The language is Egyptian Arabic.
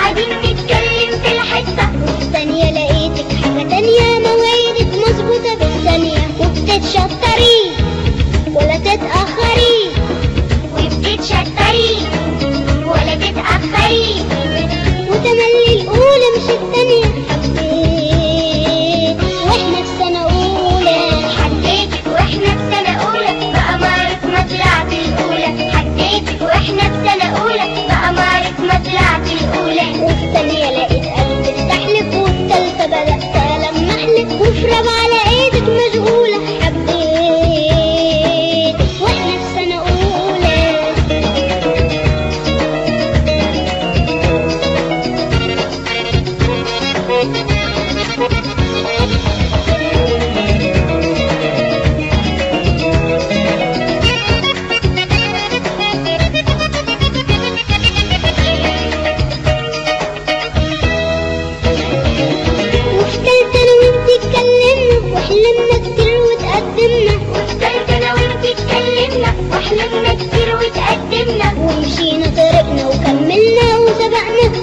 قاعدين نتكلم في الحصة وفي ثانية لقيتك حاجة تانية مواعيدك مظبوطة بالثانية وبتتشطري ولا تتأخري وبتتشطري ولا تتأخري وتملي الأولى مش التانية حبيت واحنا في سنة أولى حديتك واحنا في سنة أولى بأمارة ما طلعت الأولى حديتك واحنا في سنة أولى بأمارة ما طلعت الأولى وفي الثانية لقيت قلبي استحلف والتالتة بدأت ألمحلك وفي رابعة لقيتك مشغولة حبيت واحنا في سنة أولى وفي تالتة أنا وأنت اتكلمنا وحلمنا كتير وتقدمنا وفي تالتة أنا وأنت اتكلمنا وحلمنا كتير وتقدمنا ومشينا طريقنا وكملنا وسبقنا